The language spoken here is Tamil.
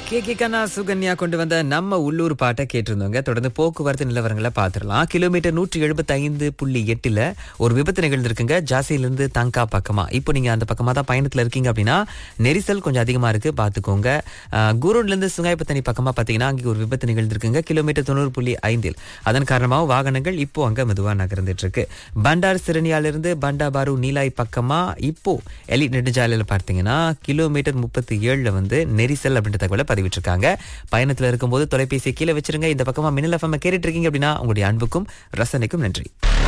கே கே கண்ணா சுகன்யா கொண்டு வந்த நம்ம உள்ளூர் பாட்டை கேட்டிருந்தோங்க தொடர்ந்து போக்குவரத்து நிலவரங்களை பார்த்துடலாம் கிலோமீட்டர் நூற்றி எழுபத்தி ஐந்து புள்ளி எட்டுல ஒரு விபத்து நிகழ்ந்திருக்குங்க ஜாசியிலிருந்து தங்கா பக்கமா இப்போ நீங்க அந்த பக்கமா தான் பயணத்துல இருக்கீங்க அப்படின்னா நெரிசல் கொஞ்சம் அதிகமா இருக்கு பாத்துக்கோங்க அஹ், குரோன்ல இருந்து சுங்காய்பத்தனி பக்கமா பாத்தீங்கன்னா அங்கே ஒரு விபத்து நிகழ்ந்திருக்குங்க கிலோமீட்டர் தொண்ணூறு புள்ளி ஐந்தில் அதன் காரணமாக வாகனங்கள் இப்போ அங்க மெதுவா நகர்ந்துட்டு இருக்கு பண்டார் சிறுனியால இருந்து பண்டாபாரு நீலாய் பக்கமா இப்போ எலி நெடுஞ்சாலையில பார்த்தீங்கன்னா கிலோமீட்டர் முப்பத்தி ஏழுல வந்து நெரிசல் அப்படின்ற தகவலை பதிவிட்டிருக்காங்க பயணத்துல இருக்கும்போது தொலைபேசியை கீழே வச்சிருங்க இந்த பக்கமா மின்னல் எஃப்எம் கேட்டுட்டு இருக்கீங்க அப்படின்னா உங்களுடைய அன்புக்கும் ரசனைக்கும் நன்றி